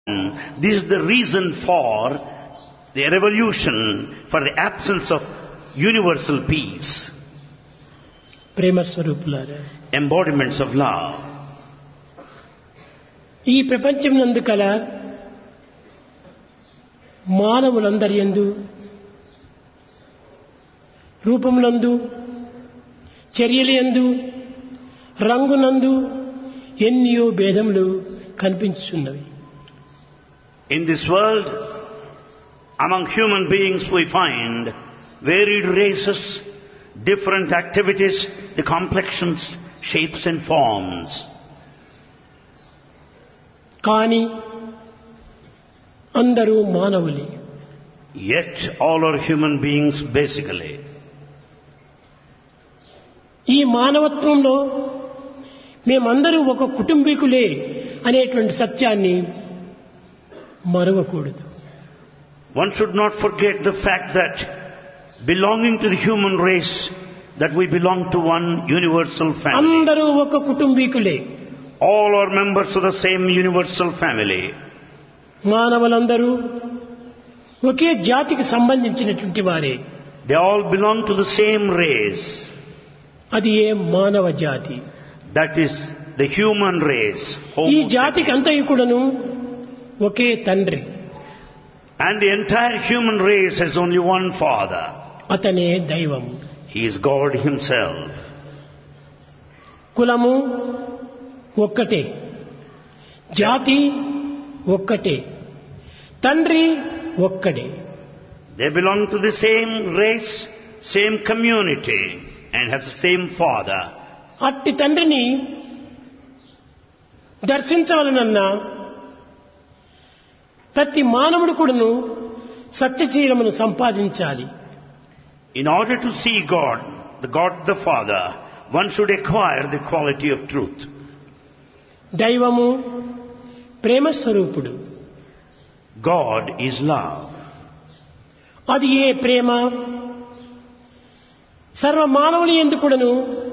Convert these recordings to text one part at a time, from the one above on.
This is the reason for the revolution, for the absence of universal peace, ప్రేమ స్వరూపులారా embodiments of love. ఈ ప్రపంచం నందు కల మానవులందరి యందు రూపములందు చర్యలందు రంగునందు ఎన్నో భేదములు కనిపించుచున్నవి In this world, among human beings we find varied races, different activities, the complexions, shapes and forms. కానీ అందరూ మానవులే Yet all are human beings basically. ఈ మానవత్వంలో మేమందరూ ఒక కుటుంబీకులే అనేటువంటి సత్యాన్ని మరవకూడదు One should not forget the fact that belonging to the human race, that we belong to one universal family. అందరూ ఒక కుటుంబీకులే All are members of the same universal family. మానవులందరూ ఒకే జాతికి సంబంధించినటువంటి వారే They all belong to the same race. అది ఏ మానవ జాతి That is the human race. ఈ Homo జాతికి అంతయు కూడాను ఒకే తండ్రి And the entire human race has only one father. అతనే దైవం He is God himself. కులము ఒక్కటే జాతి ఒక్కటే తండ్రి ఒక్కడే They belong to the same race, same community, and have the same father. అట్టి తండ్రిని దర్శించవలనన్నా ప్రతి మానవుడు కూడాను సత్యశీలమును సంపాదించాలి In order to see God, the God the Father, one should acquire the quality of truth. దైవము ప్రేమ స్వరూపుడు God is love. అది ఏ ప్రేమ సర్వ మానవుని ఎందుకుడను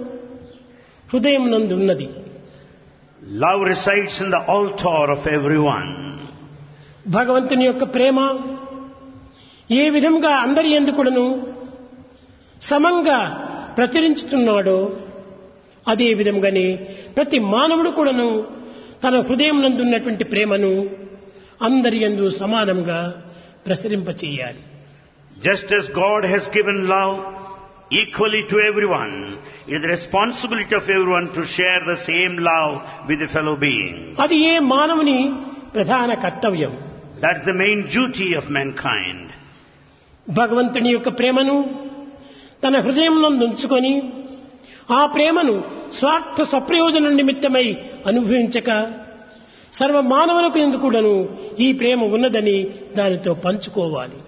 హృదయం నందు ఉన్నది Love resides in the altar of everyone. భగవంతుని యొక్క ప్రేమ ఏ విధంగా అందరి ఎందుకుడను సమంగా ప్రచురించుతున్నాడో అదే విధంగానే ప్రతి మానవుడు కూడాను తన హృదయం నందున్నటువంటి ప్రేమను అందరి యందు సమానంగా ప్రసరింపచేయాలి Just as God has given love equally to everyone, it is the responsibility of everyone to share the same love with the fellow beings. అది ఏ మానవుని ప్రధాన కర్తవ్యం That's the main duty of mankind. భగవంతుని యొక్క ప్రేమను తన హృదయంలో ఉంచుకొని ఆ ప్రేమను స్వార్థ సప్రయోజన నిమిత్తమై అనుభవించక సర్వ మానవులకు ఎందుకుడను ఈ ప్రేమ ఉన్నదని దానితో పంచుకోవాలి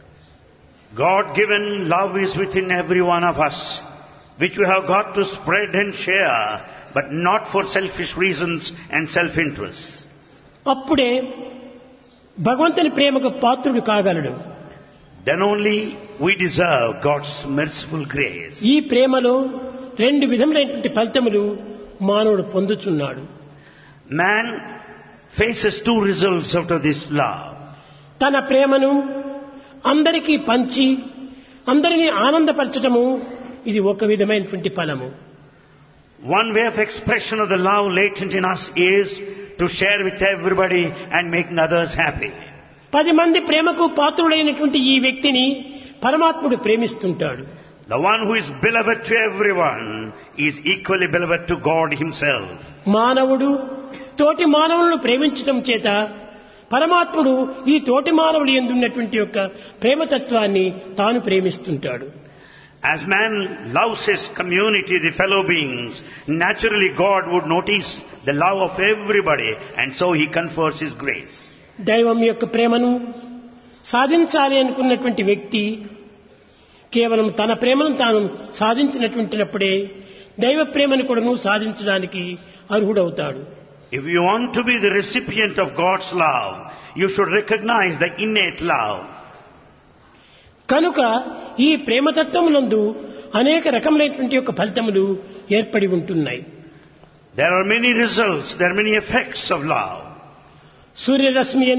God given love is within every one of us, which we have got to spread and share, but not for selfish reasons and self-interest. అప్పుడే భగవంతుని ప్రేమకు పాత్రుడు కాగలడు Then only we deserve God's merciful grace. ఈ ప్రేమలో రెండు విధములైనటువంటి ఫలితములు మానవుడు పొందుచున్నాడు Man faces two results out of this love. తన ప్రేమను అందరికీ పంచి అందరినీ ఆనందపరచటము ఇది ఒక విధమైనటువంటి ఫలము One way of expression of the love latent in us is to share with everybody and making others happy. పది మంది ప్రేమకు పాత్రుడైనటువంటి ఈ వ్యక్తిని పరమాత్ముడు ప్రేమిస్తుంటాడు The one who is beloved to everyone is equally beloved to God himself. మానవుడు తోటి మానవులను ప్రేమించటం చేత పరమాత్ముడు ఈ తోటి మానవుడు ఎందున్నటువంటి యొక్క ప్రేమతత్వాన్ని తాను ప్రేమిస్తుంటాడు As man loves his community, the fellow beings, naturally God would notice the love of everybody and so he confers his grace. దైవం యొక్క ప్రేమను సాధించాలి అనుకున్నటువంటి వ్యక్తి కేవలం తన ప్రేమను తాను సాధించినటువంటినప్పుడే దైవ ప్రేమను కూడాను సాధించడానికి అర్హుడవుతాడు If you want to be the recipient of God's love, you should recognize the innate love. కనుక ఈ ప్రేమతత్వమునందు అనేక రకములైనటువంటి యొక్క ఫలితములు ఏర్పడి ఉంటున్నాయి There are many results, there are many effects of love. సూర్యరశ్మి